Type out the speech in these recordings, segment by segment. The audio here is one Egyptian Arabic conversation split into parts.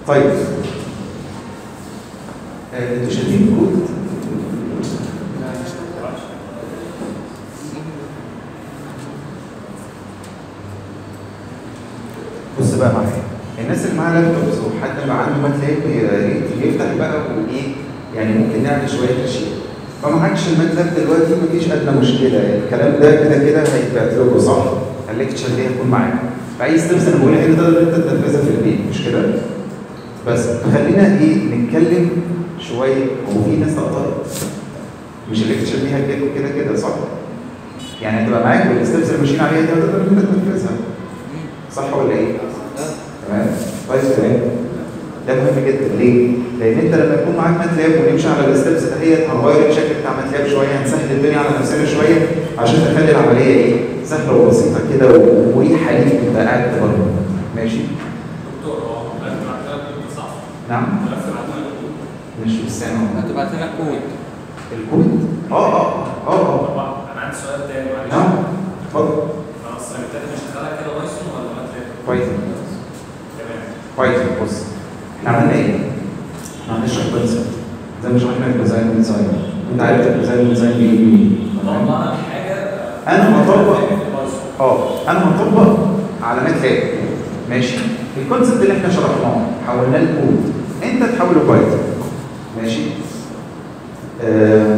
طيب آه، انتوا شايفين الكود بص بقى معايا الناس اللي معاها لابتوبس وحد بقى عنده ماتلاب يا ريت يفتح بقى وايه يعني ممكن نعمل شويه اشياء فمعكش الماتلاب دلوقتي مفيش ادنى مشكله الكلام ده كده كده هيتبعت لكم صح؟ الليكتشر دي هتكون معاكم فاي ستيبس انا بقولها هنا تقدر انت تنفذها في البيت مش كده؟ بس خلينا ايه نتكلم شويه هو في ناس تقدر مش الليكتشر دي هتجيلكم كده كده صح؟ يعني هتبقى معاك والستبس اللي ماشيين عليها دي هتقدر انت تنفذها صح ولا ايه؟ تمام كويس تمام ده مهم جدا ليه؟ لان انت لما يكون معاك ماتلاب ونمشي على الستبس دهيت هنغير الشكل بتاع ماتلاب شويه هنسهل الدنيا على نفسنا شويه عشان تخلي العمليه ايه؟ سهله وبسيطه كده ومريحه ليك انت قاعد تبرمج ماشي؟ دكتور هو ملف بعتها لك صح؟ نعم ملف بعتها لك مش مش سامع هتبعت لنا كود الكود اه اه اه اه طبعا انا عندي سؤال تاني معلش نعم اتفضل خلاص انا بالتالي مش هشتغلها كده بايثون ولا ماتلاب؟ كويس تمام كويس بص احنا عملنا ايه؟ احنا هنشرح كونسبت زي ما شرحنا الديزاين والديزاين انت عارف الديزاين والديزاين بايه بايه تمام؟ طبعا انا حاجه انا هطبق في البايثون اه انا هطبق على ماتلاب ماشي الكونسبت اللي احنا شرحناه حولناه لكود انت تحوله بايثون ماشي آه.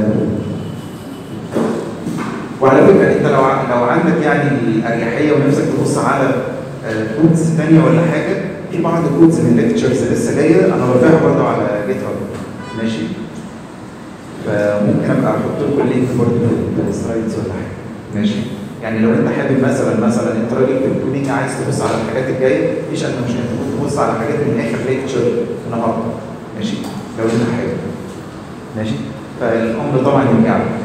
وعلى فكره انت لو ع- لو عندك يعني الاريحيه ونفسك تبص على كودز ثانيه ولا حاجه في بعض كودز من الليكتشرز لسه جايه انا رافعها برضه على جيت هاب ماشي فممكن ابقى احط لكم اللينك برضه في السلايدز ولا حاجه ماشي يعني لو انت حابب مثلا مثلا انت راجل في الكودينج عايز تبص على الحاجات الجايه مفيش ادنى مشكله ممكن تبص على حاجات من اخر ليكتشر النهارده ماشي لو انت حابب ماشي فالامر طبعا يرجع لك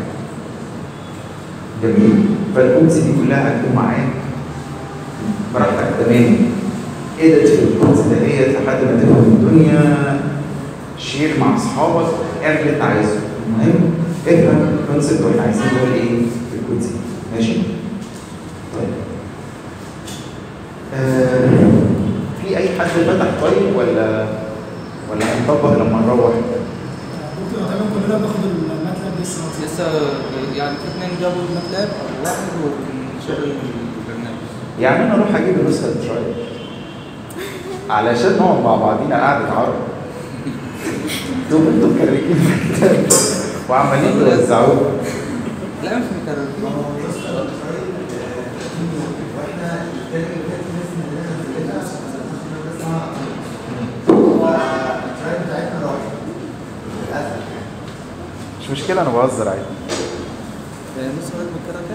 جميل فالكودز دي كلها هتكون معاك براحتك تماما ادت في الكودز دهيت لحد ما تفهم الدنيا شير مع اصحابك اعمل اللي انت عايزه المهم افهم الكونسيبت واحنا عايزين نقول ايه في الكودز دي ماشي طيب آه في اي حد فتح طيب ولا ولا هنطبق لما نروح ممكن تقريبا كلنا بناخد الماتلاب لسه لسه يعني في اثنين جابوا الماتلاب او واحد وبنشغل البرنامج يعني انا اروح اجيب النسخه الترايل علشان نقعد مع بعضينا قعده عرب انتوا انتوا مكركين وعمالين توزعوه لا مش مكررين مش مشكله انا بهزر عادي نص بقت مكركة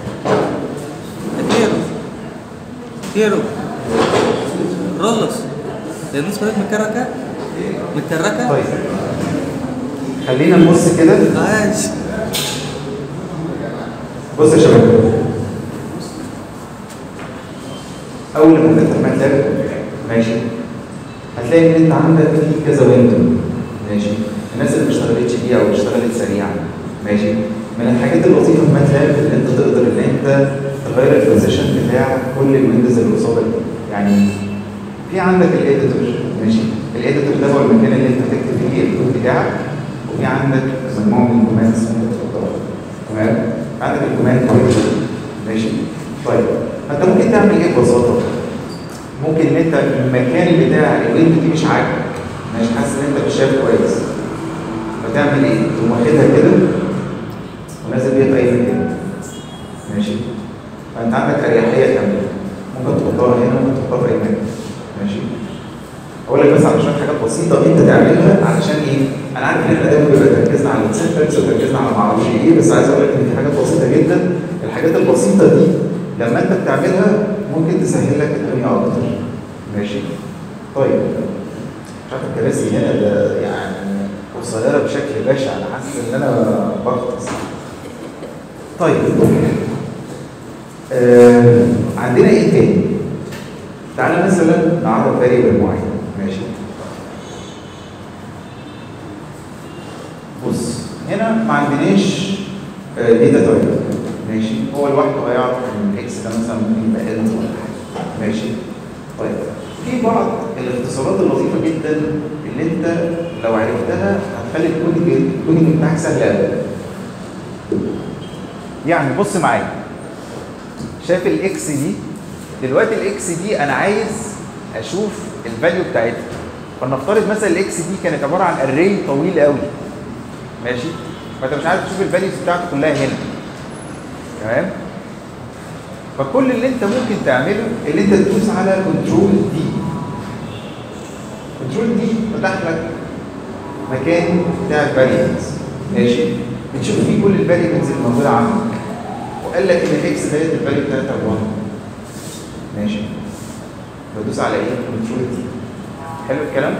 كيرو كيرو رولس ده نص بقت مكركة متكركة طيب خلينا نبص كده عاش بص يا شباب اول ما تفتح ماتلاب ماشي هتلاقي ان انت عندك في كذا ويندو ماشي الناس اللي ما اشتغلتش بيها او اشتغلت سريعا ماشي من الحاجات اللطيفه في ماتلاب ان انت تقدر ان انت تغير البوزيشن بتاع كل الويندوز اللي قصادك يعني في عندك الاديتور ماشي الاديتور ده هو المكان اللي انت تكتب فيه الكود بتاعك وفي عندك مجموعه من الكوماندز ممكن تحطها تمام عندك الكوماند ماشي طيب فانت ممكن تعمل ايه ببساطه ممكن ان انت المكان بتاع الويندو دي مش عاجبك مش حاسس ان انت مش شايف كويس فتعمل ايه؟ تقوم واخدها كده ونازل بيها في اي مكان ماشي فانت عندك اريحيه كامله ممكن تحطها هنا ممكن تحطها في اي مكان ماشي اقول لك بس على شويه حاجات بسيطه انت تعملها علشان ايه؟ انا عارف ان احنا دايما بيبقى تركيزنا على السنتكس وتركيزنا على معرفش ايه بس عايز اقول لك ان في حاجات بسيطه جدا الحاجات البسيطه دي لما انت بتعملها ممكن تسهل لك الدنيا اكتر ماشي طيب مش عارف الكراسي هنا ده يعني قصيره بشكل بشع انا حاسس ان انا بغطس طيب آه عندنا ايه تاني؟ تعالى مثلا نعرف فاريبل معين ماشي بص هنا ما عندناش داتا تايب ماشي هو لوحده هيعرف ان الاكس ده مثلا ممكن يبقى ال ولا حاجه ماشي طيب في بعض الاختصارات اللطيفه جدا اللي انت لو عرفتها هتخلي الكودنج الكودنج بتاعك سهل قوي يعني بص معايا شايف الاكس دي دلوقتي الاكس دي انا عايز اشوف الفاليو بتاعتها فلنفترض مثلا الاكس دي كانت عباره عن اري طويل قوي ماشي فانت مش عارف تشوف الفاليوز بتاعته كلها هنا تمام فكل اللي انت ممكن تعمله اللي انت تدوس على كنترول دي كنترول دي فتح لك مكان بتاع الفاريبلز ماشي بتشوف فيه كل الفاريبلز اللي موجوده عندك وقال لك ان الاكس ديت الفاليو بتاعتها 1 ماشي بدوس على ايه كنترول دي حلو الكلام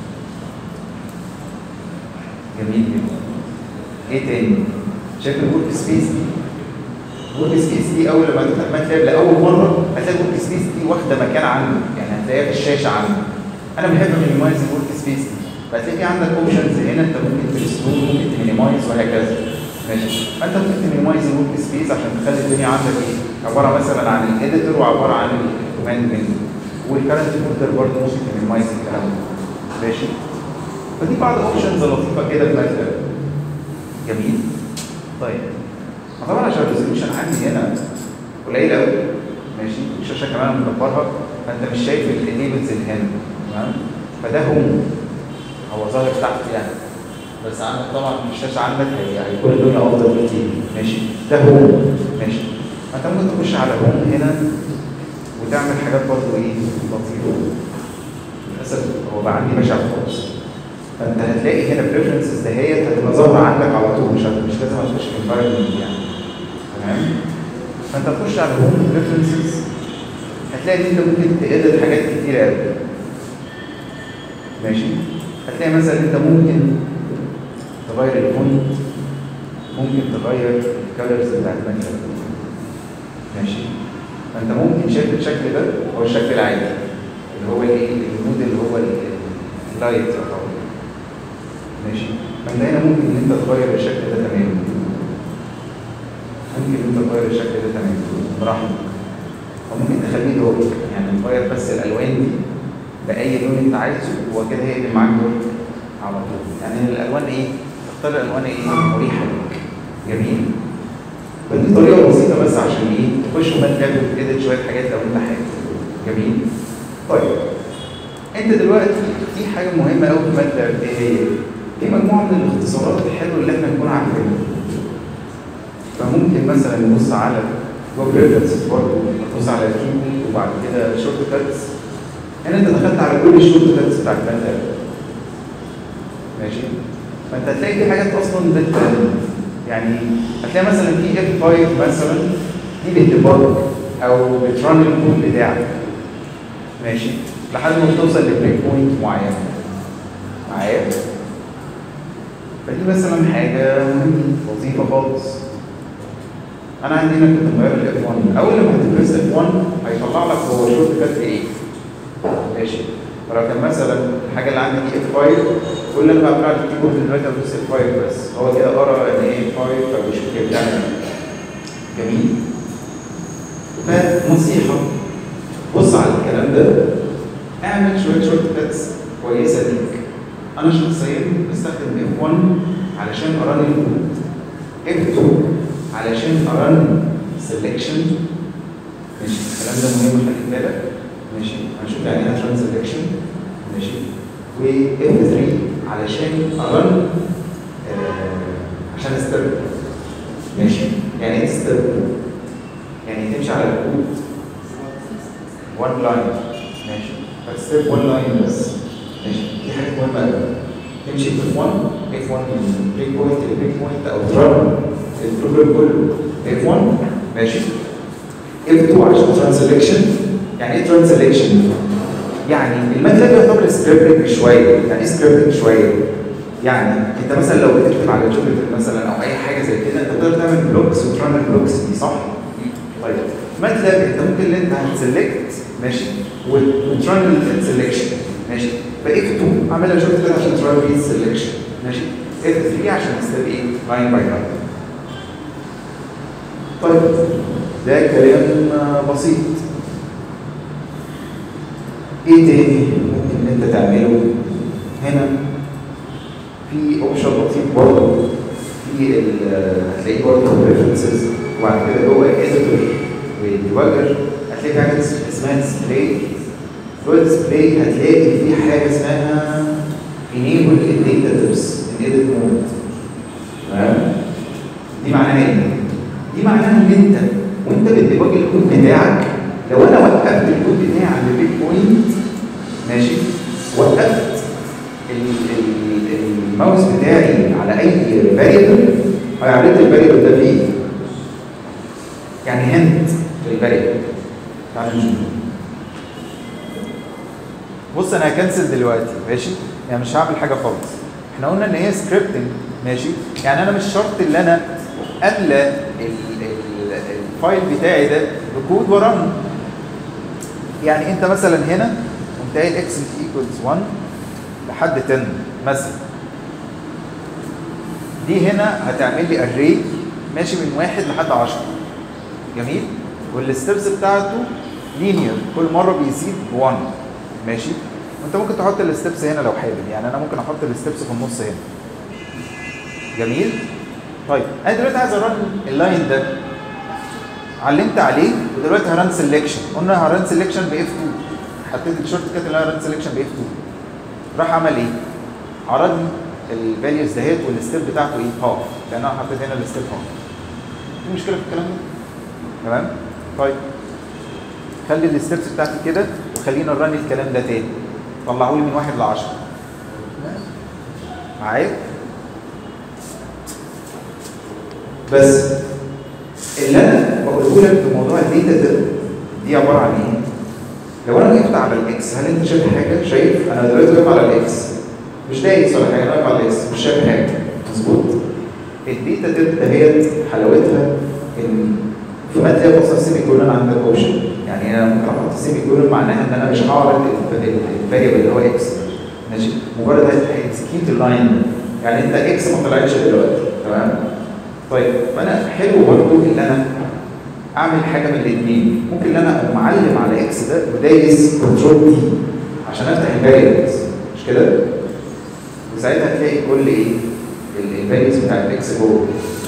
جميل جدا ايه تاني شايف الورك سبيس دي الورك سبيس دي اول لما تفتح ماتلاب لاول مره هتلاقي الورك سبيس دي واخده مكان عنده يعني هتلاقيها في الشاشه عنده انا بحب مينيمايز الورك سبيس دي فهتلاقي في عندك اوبشنز هنا انت ممكن تريستور ممكن تمينيمايز وهكذا ماشي فانت ممكن تمينيمايز الورك سبيس عشان تخلي الدنيا عندك ايه عباره مثلا عن الاديتور وعباره عن الكوماند منيو والكرنت فولدر برضه ممكن تمينيمايز الكلام ده ماشي فدي بعض اوبشنز لطيفه كده في ماتلاب جميل طيب ما طبعا عشان الريزوليوشن عندي هنا قليل قوي ماشي الشاشه كمان مكبرها فانت مش شايف الليبلز اللي هنا تمام فده هوم هو ظاهر تحت يعني بس عندك طبعا الشاشه عندك هي هيكون الدنيا افضل بكتير ماشي ده هوم ماشي فانت ممكن تخش على هوم هنا وتعمل حاجات برضه ايه لطيفه للاسف هو بقى عندي بشع خالص فانت هتلاقي هنا بريفرنسز دهيت هتبقى ظاهره عندك على طول مش مش لازم هتخش في environment يعني تمام فانت تخش على هوم بريفرنسز هتلاقي ان انت ممكن تقلل حاجات كتير قوي ماشي هتلاقي مثلا انت ممكن تغير الفونت ممكن تغير الكالرز بتاعت المكتب ماشي فانت ممكن شايف الشكل ده هو الشكل العادي اللي هو الايه المود اللي هو اللايت يعتبر ماشي فانت هنا ممكن ان انت تغير الشكل ده تماما ممكن ان انت تغير الشكل ده تماما براحتك وممكن تخليه دور يعني تغير بس الالوان دي باي لون انت عايزه هو كده هيقلب معاك دور على طول يعني الالوان ايه تختار الالوان ايه مريحه لك جميل فدي طريقه بسيطه بس عشان ايه تخش ماتلاب وتديت شويه حاجات لو انت حابب جميل طيب انت دلوقتي في حاجه مهمه قوي في ماتلاب ايه هي في مجموعه من الاختصارات الحلوه اللي احنا نكون عارفينها فممكن مثلا نبص على جوجل ريفرنسز برضه نبص على الكيبورد وبعد كده شورت كاتس هنا انت دخلت على كل الشورت كاتس بتاعت ماتلاب ماشي فانت هتلاقي في حاجات اصلا بت يعني هتلاقي مثلا في اف 5 مثلا دي بتديبج او بترن الكود بتاعك ماشي لحد ما توصل لبريك بوينت معينه معايا فدي مثلا حاجه مهمه لطيفه خالص انا عندي هنا كنت مغير الاف 1 اول لما هتبريس اف 1 هيطلع لك هو شورت كات ايه ماشي فلو كان مثلا الحاجه اللي عندي دي اف 5 كل اللي انا بعمله على الكيبورد دلوقتي ادوس اف 5 بس هو كده قرا ان ايه اف 5 فبيشوف هي بتعمل ايه جميل فنصيحه بص على الكلام ده اعمل شويه شورت كاتس كويسه ليك انا شخصيا بستخدم اف 1 علشان ارن الكود اف 2 علشان ارن سelection ماشي الكلام ده مهم خلي بالك ماشي هنشوف يعني ايه تران سelection ماشي و اف 3 علشان ارن آه عشان استبدل ماشي يعني ايه تستبدل يعني تمشي على الكود one line ماشي فتستيب one line بس ماشي دي حاجه مهمه قوي تمشي في 1 اف 1 من بريك بوينت لبريك بوينت او ترن البروجرام كله اف 1 ماشي اف 2 عشان ترانسليكشن يعني ايه ترانسليكشن؟ يعني الماتلاب يعتبر سكريبتنج شويه يعني ايه سكريبتنج شويه؟ يعني انت مثلا لو بتكتب على جوبيتر مثلا او اي حاجه زي كده انت تقدر تعمل بلوكس وترن البلوكس دي صح؟ طيب ماتلاب انت ممكن ان انت هتسلكت ماشي وترن السلكشن ماشي فاف 2 اعملها شورت كده عشان ترن بيه السلكشن ماشي اف 3 عشان تستبقى ايه لاين باي لاين طيب ده كلام بسيط ايه تاني ممكن ان انت تعمله هنا في اوبشن لطيف برضه في ال- هتلاقيه برضه ريفرنسز وبعد كده جوه اديتور والديباجر هتلاقي في حاجه اسمها ديسبلاي جوه الديسبلاي هتلاقي في حاجه اسمها enable data types in edit mode تمام دي معناها ايه؟ دي معناها ان انت وانت بتديباج الكود بتاعك لو انا وقفت الكود بتاعي عند البيك بوينت ماشي وقفت ال- ال- الماوس بتاعي على اي فاريبل هيعرض الفاريبل ده فيه يعني هنت للفاريبل تعالى نشوف بص انا هكنسل دلوقتي ماشي يعني مش هعمل حاجه خالص احنا قلنا ان هي سكريبتنج ماشي يعني انا مش شرط ان انا املى ال- ال- الفايل بتاعي ده بكود ورن يعني انت مثلا هنا قمت قايل اكس ايكوالز 1 لحد 10 مثلا دي هنا هتعمل لي اري ماشي من واحد لحد 10 جميل والستبس بتاعته لينير كل مره بيزيد 1 ماشي وانت ممكن تحط الستبس هنا لو حابب يعني انا ممكن احط الستبس في النص هنا جميل طيب انا دلوقتي عايز ارن اللاين ده علمت عليه ودلوقتي هران سelection قلنا هران سelection ب F2 حطيت الشورت كات اللي هي هران سelection ب F2 راح عمل ايه؟ عرض لي الفاليوز دهيت والستيب بتاعته ايه؟ هاف لان انا حطيت هنا الستيب هاف في مشكله في الكلام ده؟ تمام؟ طيب خلي الستبس بتاعتي كده وخلينا نرن الكلام ده تاني طلعوا لي من واحد ل 10 معايا؟ بس اللي انا بقوله لك في موضوع الداتا ده دي عباره عن ايه؟ لو انا وقفت على الاكس هل انت شايف حاجه؟ شايف انا دلوقتي واقف على الاكس مش دايس ولا حاجه انا واقف على الاكس مش شايف حاجه مظبوط؟ الداتا ديت دهيت حلاوتها ان في ماتلاب اصلا سيمي كولون عندك اوبشن يعني انا ممكن احط سيمي كولون معناها ان انا مش هعرض الفاريبل اللي هو اكس ماشي مجرد هيكسكيوت اللاين يعني انت اكس ما طلعتش دلوقتي تمام؟ طيب فانا حلو برضه ان انا اعمل حاجه من الاثنين ممكن ان انا اقوم معلم على اكس ده ودايس كنترول دي عشان افتح الفاريبلز مش كده؟ وساعتها هتلاقي كل ايه؟ الفاليوز بتاع الاكس جوه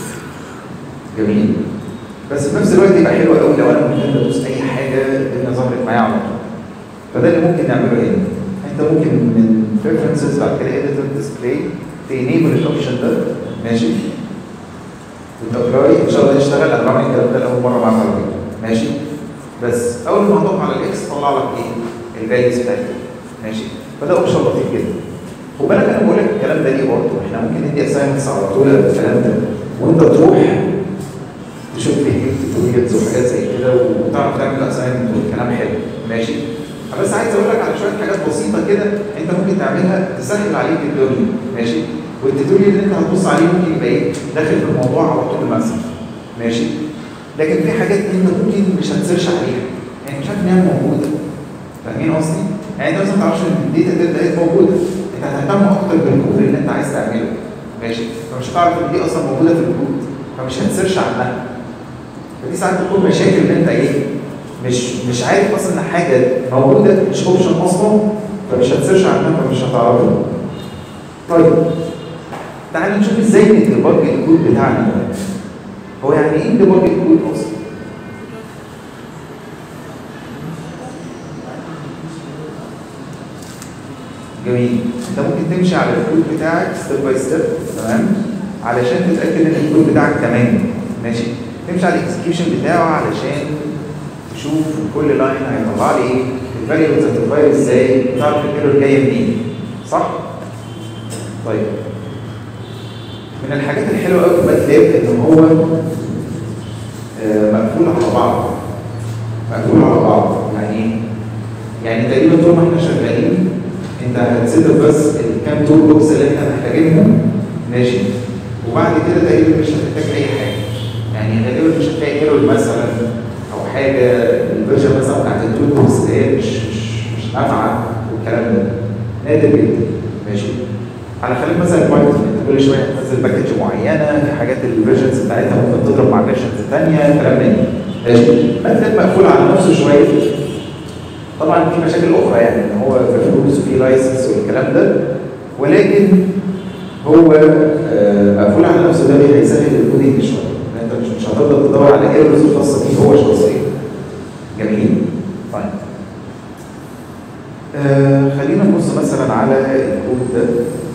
جميل بس في نفس الوقت يبقى حلو قوي لو انا ممكن ادوس اي حاجه الدنيا ظهرت معايا على طول فده اللي ممكن نعمله هنا انت ممكن من preferences بعد كده editor display تنيبل الاوبشن ده ماشي وتابلاي ان شاء الله يشتغل انا بعمل الكلام ده لاول مره معاك على فكره ماشي بس اول ما هضغط على الاكس طلع لك ايه الفاليوز بتاعتك ماشي فده اوبشن لطيف جدا خد بالك انا بقول لك الكلام ده ليه برضه احنا ممكن ندي اساينمنتس على طول الكلام ده وانت تروح تشوف فيديو توتوريالز وحاجات زي كده وتعرف تعمل اساينمنت والكلام حلو ماشي أنا بس عايز اقول لك على شويه حاجات بسيطه كده انت ممكن تعملها تسهل عليك الدنيا ماشي والتوتوريال اللي انت هتبص عليه ممكن يبقى ايه داخل في الموضوع على طول مثلا ماشي لكن في حاجات انت ممكن مش هتسيرش عليها يعني مش عارف ان هي موجوده فاهمين قصدي؟ يعني انت مثلا ما تعرفش ان الداتا ديت ديت موجوده انت هتهتم اكتر بالكود اللي انت عايز تعمله ماشي فمش هتعرف ان دي اصلا موجوده في الكود فمش هتسيرش عنها فدي ساعات بتكون مشاكل ان انت ايه مش مش عارف اصلا ان حاجه موجوده مش اوبشن اصلا فمش هتسيرش عنها فمش هتعرفها طيب تعال نشوف ازاي نديبج الكود بتاعنا ده هو يعني ايه نديبج الكود اصلا جميل انت ممكن تمشي على الكود بتاعك ستيب باي ستيب تمام علشان تتاكد ان الكود بتاعك تمام ماشي تمشي على الاكسكيوشن بتاعه علشان تشوف كل لاين هيطلع لي ايه الفاريبلز هتتغير ازاي تعرف الايرور جايه منين صح طيب من الحاجات الحلوه قوي في ماتلاب ان هو آه، مقفول على بعض مقفول على بعض يعني ايه؟ يعني تقريبا طول ما احنا شغالين انت هتسيب بس الكام تول بوكس اللي احنا محتاجينهم ماشي وبعد كده تقريبا مش هتحتاج اي حاجه يعني غالبا مش هتلاقي ايرور مثلا او حاجه الفيرجن مثلا بتاعت التول بوكس اللي هي مش مش مش نافعه والكلام ده نادر جدا ماشي على خليك مثلا البايثون انت كل شويه تنزل باكج معينه في حاجات الفيرجنز بتاعتها ممكن تضرب مع فيرجنز ثانيه كلام من ده ماشي ماتلاب مقفول على نفسه شويه طبعا في مشاكل اخرى يعني ان هو في فلوس وفي لايسنس والكلام ده ولكن هو آه، مقفول على نفسه ده هيسهل الكودينج شويه لأن انت مش مش هتفضل تدور على ايرورز الخاصه بيه هو شخصيا جميل طيب آه خلينا نبص مثلا على الكود ده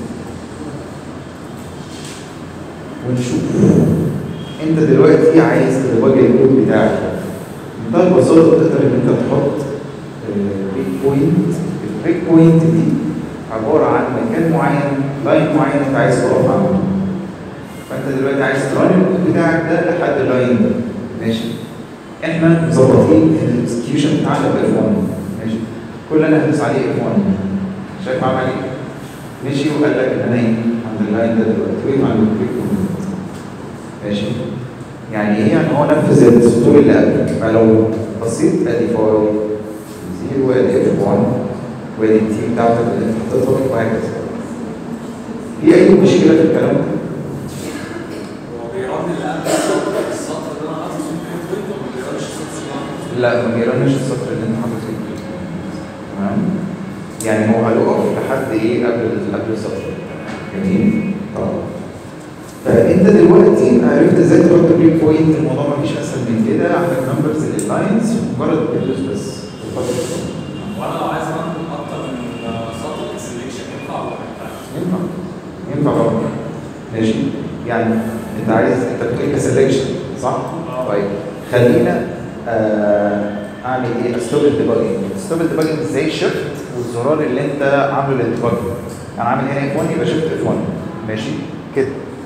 ونشوف انت دلوقتي عايز تواجه الكود بتاعك بمنتهى البساطه تقدر ان انت تحط بريك بوينت البريك بوينت دي عباره عن مكان معين لاين معين انت عايز تقف عنده فانت دلوقتي عايز تران الكود بتاعك ده لحد اللاين ده ماشي احنا مظبطين الاكسكيوشن بتاعنا باف 1 ماشي كل اللي انا هدوس عليه اف 1 شايف عمل ايه؟ مشي وقال لك ان انا ايه عند اللاين ده دلوقتي وقف عند البريك بوينت ماشي يعني ايه يعني هو نفذ السطور اللي قبل فلو بصيت ادي فاي زيرو ادي اف 1 وادي التي بتاعتك اللي انت حطيتها وهكذا في اي مشكله في الكلام ده؟ هو بيرن الأقل السطر السطر اللي أنا حاطط فيه البريك بوينت وما بيرنش السطر اللي أنا حاطط فيه لا ما بيرنش السطر اللي انت حاطط فيه تمام يعني هو هيقف لحد ايه قبل قبل السطر جميل طبعا فانت دلوقتي عرفت ازاي تحط بريك بوينت الموضوع ما فيش اسهل من كده عندك نمبرز لللاينز مجرد بتدوس بس وتحط السطر. وأنا لو عايز أرن أكتر من سطر سelection ينفع ولا ما ينفعش؟ ينفع ينفع طبعا ماشي يعني انت عايز انت بتقول كسلكشن صح؟ آه. طيب خلينا آه اعمل ايه؟ استوب الديباجنج استوب الديباجنج ازاي شيفت والزرار اللي انت عامله للديباجنج انا عامل هنا اف 1 يبقى شيفت اف 1 ماشي كده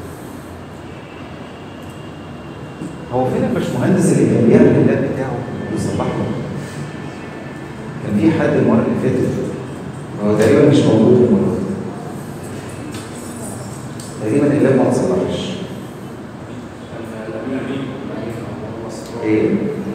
هو فين الباشمهندس اللي كان بيعمل اللاب بتاعه ويصلحه؟ كان في حد المره اللي فاتت هو تقريبا مش موجود المره دي تقريبا اللاب ما اتصلحش ايه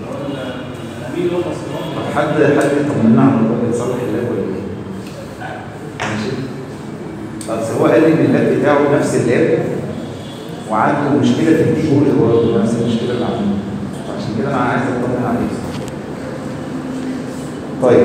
طب حد حد يطمنا على الراجل يصلح اللاب ولا ايه؟ ماشي بس هو قال لي ان اللاب بتاعه نفس اللاب وعنده مشكله في الكيبورد برضه نفس المشكله اللي عنده عشان كده انا عايز اطمن عليه طيب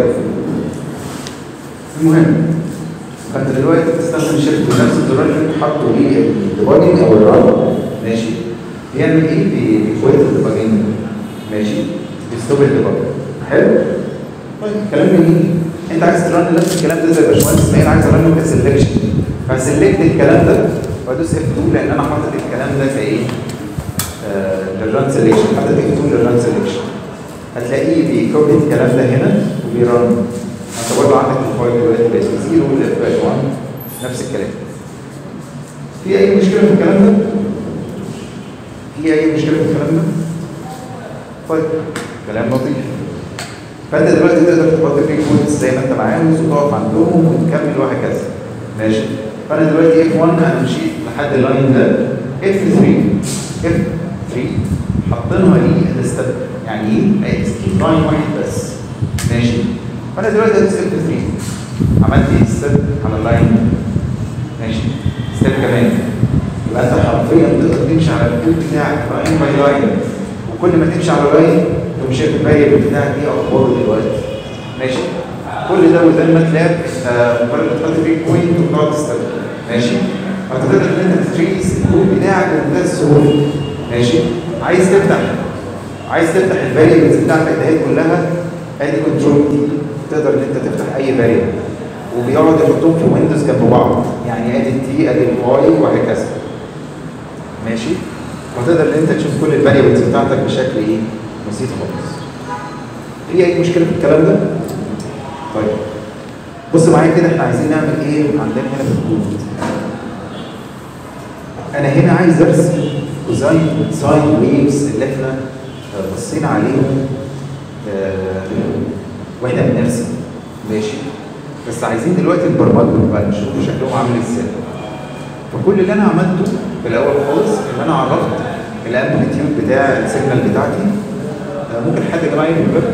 المهم فانت دلوقتي بتستخدم شيفت بنفس الزرار اللي انت حاطه ليه الديباجنج او الران ماشي بيعمل ايه؟ بي- بيكويت الديباجنج ماشي بيستوب الديباجنج حلو؟ طيب كلام جميل انت عايز ترن نفس الكلام ده زي باشمهندس اسماعيل عايز ارنه كسلكشن فسلكت الكلام ده وادوس اف 2 لان انا حاطط الكلام ده كايه؟ آه للران سلكشن حاطط اف 2 للران سلكشن هتلاقيه بيكوبي الكلام ده هنا وبيرن انت برضه عندك الفايل دلوقتي بقت زيرو والاف بقت 1 نفس الكلام في اي مشكله في الكلام ده؟ في اي مشكله في الكلام ده؟ طيب كلام لطيف فانت دلوقتي تقدر تحط بريك بوينتس زي ما انت عاوز وتقف عندهم وتكمل وهكذا ماشي فانا دلوقتي اف 1 انا مشيت لحد اللاين ده اف 3 اف 3 حاطينها ايه الاستب يعني ايه اسكيب لاين واحد بس ماشي فانا دلوقتي ادوس اف 3 عملت ايه ستيب على اللاين ماشي ستيب كمان يبقى انت حرفيا تقدر تمشي على الكود بتاعك لاين باي لاين وكل ما تمشي على لاين تقوم شايف الفاريبل بتاعك ايه اخباره دلوقتي ماشي كل ده وده الماتلاب انت مجرد بتحط بريك بوينت وبتقعد تستخدم ماشي فانت تقدر ان انت تريس الكود بتاعك بمنتهى السهوله ماشي عايز تفتح عايز تفتح الفاريبلز بتاعتك دهيت كلها ادي كنترول دي تقدر ان انت تفتح اي فاريبل وبيقعد يحطهم في ويندوز جنب بعض يعني ادي التي ادي الواي وهكذا ماشي وتقدر ان انت تشوف كل الفاريبلز بتاعتك بشكل ايه بسيط خالص في اي مشكله في الكلام ده طيب بص معايا كده احنا عايزين نعمل ايه عندنا هنا في الكود انا هنا عايز ارسم كوزاين وساين ويفز اللي احنا آه، بصينا عليهم آه، واحنا بنرسم ماشي بس عايزين دلوقتي نبرمجهم بقى نشوف شكلهم عامل ازاي فكل اللي انا عملته في الاول خالص ان انا عرفت الامبليتيود بتاع السيجنال بتاعتي آه، ممكن حد يا جماعه يكتب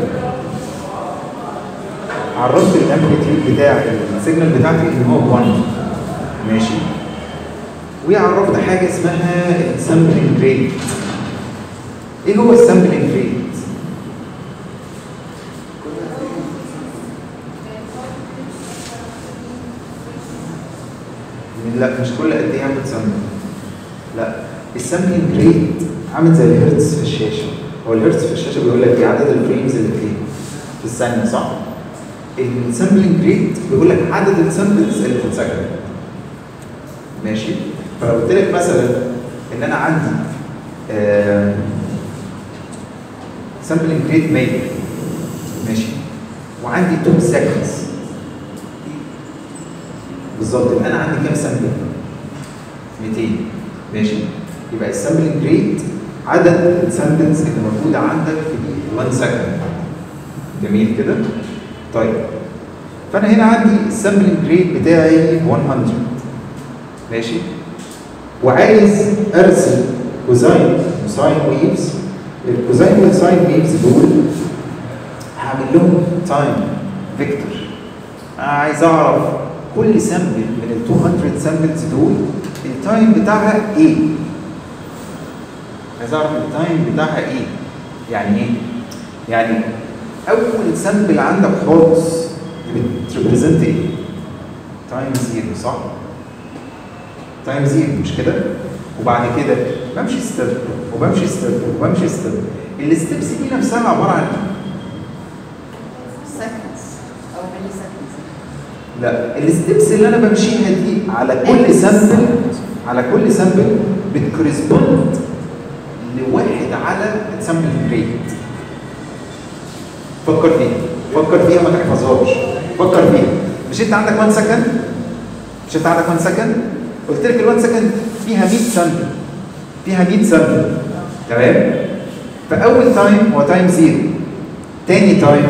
عرفت الامبليتيود بتاع السيجنال بتاعتي ان هو 1 ماشي وعرفت حاجه اسمها السامبلنج ريت ايه هو السامبلنج ريت لا مش كل قد ايه هاخد سامبل لا السامبلنج ريت عامل زي الهرتز في الشاشه هو الهرتز في الشاشه بيقول لك ايه عدد الفريمز اللي فيه في الثانيه صح؟ السامبلنج ريت بيقول لك عدد السامبلز اللي بتتسجل ماشي فلو قلت لك مثلا ان انا عندي سامبلنج ريت 100 ماشي وعندي 2 سكندز بالظبط يبقى انا عندي كام سامبل 200 ماشي يبقى السامبلنج ريت عدد السامبلز اللي موجوده عندك في 1 سكند جميل كده طيب فانا هنا عندي السامبلنج ريت بتاعي 100 ماشي وعايز ارسم كوزاين وساين ويفز الكوزاين والساين ويفز دول هعمل لهم تايم فيكتور انا عايز اعرف كل سامبل من ال 200 سامبلز دول التايم بتاعها ايه عايز اعرف التايم بتاعها ايه يعني ايه يعني اول سامبل عندك خالص بتريبريزنت ايه تايم زيرو صح تايم زيرو مش كده وبعد كده بمشي ستيب وبمشي ستيب وبمشي ستيب الستبس دي نفسها عباره عن ايه seconds او ملي seconds لا الستبس اللي انا بمشيها دي على كل سامبل على كل سامبل بتكورسبوند لواحد على السامبل ريت فكر فيها فكر فيها ما تحفظهاش فكر فيها مش انت عندك 1 سكند مش انت عندك 1 سكند قلت لك ال 1 سكند فيها 100 سامبل فيها 100 سامبل تمام فاول تايم هو تايم زيرو تاني تايم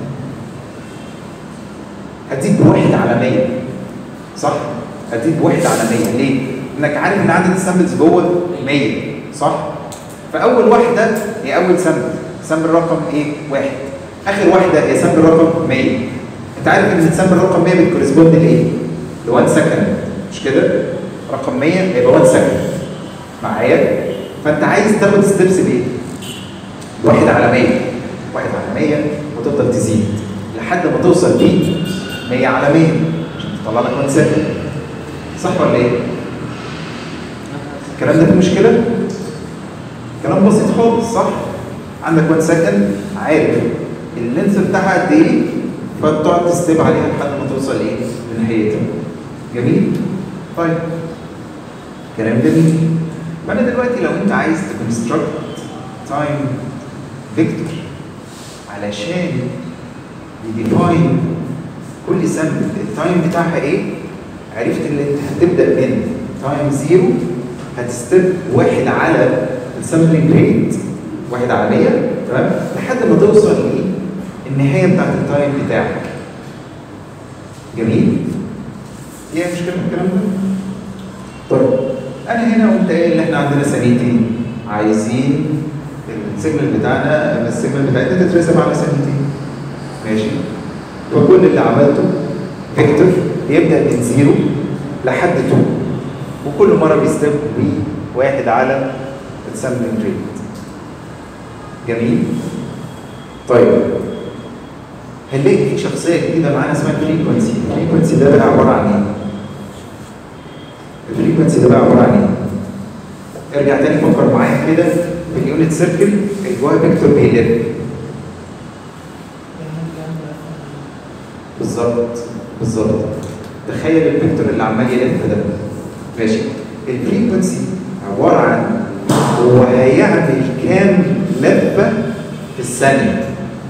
هتزيد بواحد على 100 صح؟ هتزيد بواحد على 100 ليه؟ انك عارف ان عدد السامبلز جوه 100 صح؟ فاول واحده هي اول سامبل سامبل رقم ايه؟ واحد اخر واحده هي سامبل رقم 100 انت عارف ان السامبل رقم 100 بتكورسبوند لايه؟ ل 1 سكند مش كده؟ رقم 100 هيبقى 1 سكند معايا؟ فانت عايز تاخد ستيبس بايه؟ واحد على 100 واحد على 100 وتفضل تزيد لحد ما توصل بيه 100 على 100 عشان تطلع لك 1 سكند صح ولا ايه؟ الكلام ده فيه مشكله؟ كلام بسيط خالص صح؟ عندك 1 سكند عارف اللينس بتاعها قد ايه فبتقعد تستيب عليها لحد ما توصل ايه؟ لنهايتها جميل؟ طيب كلام جميل فانا دلوقتي لو انت عايز تكونستراكت تايم فيكتور علشان يديفاين كل سامبل التايم بتاعها ايه عرفت ان انت هتبدا من تايم زيرو هتستيب واحد على السامبلنج ريت واحد على 100 تمام لحد ما توصل للنهايه بتاعت التايم بتاعك جميل ايه مشكله في الكلام ده طيب انا هنا قلت ايه اللي احنا عندنا ثانيتين عايزين السيجنال بتاعنا السيجنال بتاعتنا تترسم على ثانيتين ماشي فكل اللي عملته فيكتور يبدا من زيرو لحد 2 وكل مره بيستيب واحد على السامبلنج ريت جميل طيب هنلاقي في شخصيه جديده معانا اسمها الفريكونسي الفريكونسي ده بقى عباره عن ايه الفريكونسي ده بقى عباره عن ايه ارجع تاني فكر معايا كده في اليونت سيركل اللي جواها فيكتور بيلف بالظبط بالظبط تخيل الفيكتور اللي عمال يلف ده ماشي الفريكونسي عباره عن هو هيعمل كام لفه في الثانيه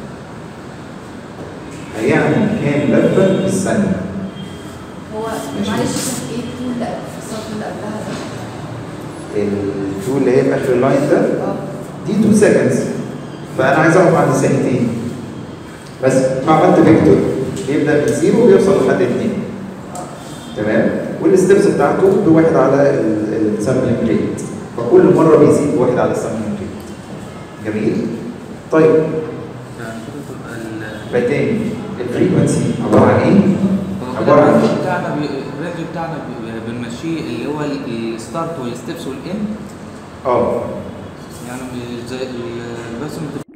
هيعمل كام لفه في الثانيه هو ماشي. معلش كان ايه التول اللي في السطر اللي قبلها ده؟ التو اللي هي في اخر اللاين ده اه دي 2 سكندز فانا عايز اقف عند ثانيتين بس فعملت فيكتور بيبدا من زيرو وبيوصل لحد 2 تمام والستبس بتاعته بواحد على السامبلنج ريت فكل مره بيزيد بواحد على السامبلنج ريت جميل طيب يعني كده تبقى ال- بقى تاني الفريكونسي عباره عن ايه؟ هو كده عباره عن الرينج بتاعنا بي- الرينج بتاعنا بي- بنمشيه اللي هو ال- الستارت والستبس والاند اه يعني زي ال- الرسم